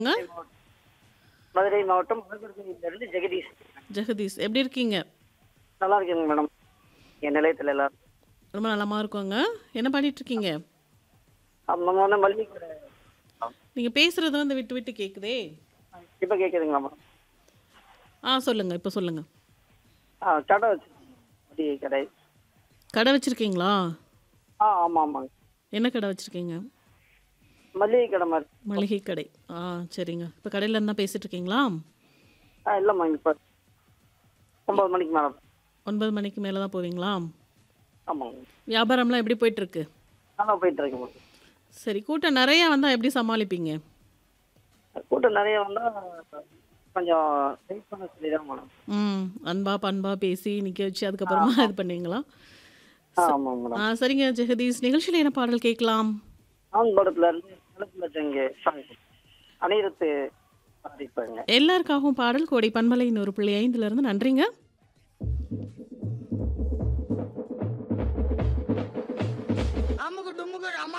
ங்க? மதுரை மாவட்டம் மதுரை ஜெகதீஷ் ஜெகதீஷ் எப்படி இருக்கீங்க நல்லா இருக்கேங்க மேடம் என் நிலையத்தில் எல்லாரும் ரொம்ப நலமா இருக்கோங்க என்ன பண்ணிட்டு இருக்கீங்க நம்ம வந்து மல்லிகை கடை நீங்க பேசுறது வந்து விட்டு விட்டு கேக்குதே இப்போ கேட்குதுங்களா மேடம் ஆ சொல்லுங்க இப்போ சொல்லுங்க ஆ கடை வச்சுருக்கேன் மளிகை கடை கடை வச்சிருக்கீங்களா ஆ ஆமாம் ஆமாங்க என்ன கடை வச்சிருக்கீங்க மளிகை கடை மாதிரி மளிகை கடை ஆ சரிங்க இப்போ கடையில் இருந்தால் பேசிட்டு இருக்கீங்களா ஆ இல்லைம்மா இப்போ ஒம்பது மணிக்கு மேலே ஒன்பது மணிக்கு மேலே தான் போவீங்களா ஆமாங்க வியாபாரம்லாம் எப்படி போயிட்டு இருக்கு நல்லா போயிட்டு இருக்கேன் மேடம் சரி கூட்டம் நிறையா வந்தால் எப்படி சமாளிப்பீங்க கூட்டம் நிறைய வந்தால் கொஞ்சம் வெயிட் பண்ண சொல்லி தான் மேடம் ம் அன்பா பண்பா பேசி நிற்க வச்சு அதுக்கப்புறமா இது பண்ணுவீங்களா ஆ ஆமாங்க மேடம் ஆ சரிங்க ஜெகதீஷ் நிகழ்ச்சியில் என்ன பாடல் கேட்கலாம் ஆண் படத்துல இருந்து நிலத்துல இங்கே சாங் அனைத்து பாடிப்பாங்க எல்லாருக்காகவும் பாடல் கோடை பண்பலையின் ஒரு புள்ளி ஐந்துல இருந்து நன்றிங்க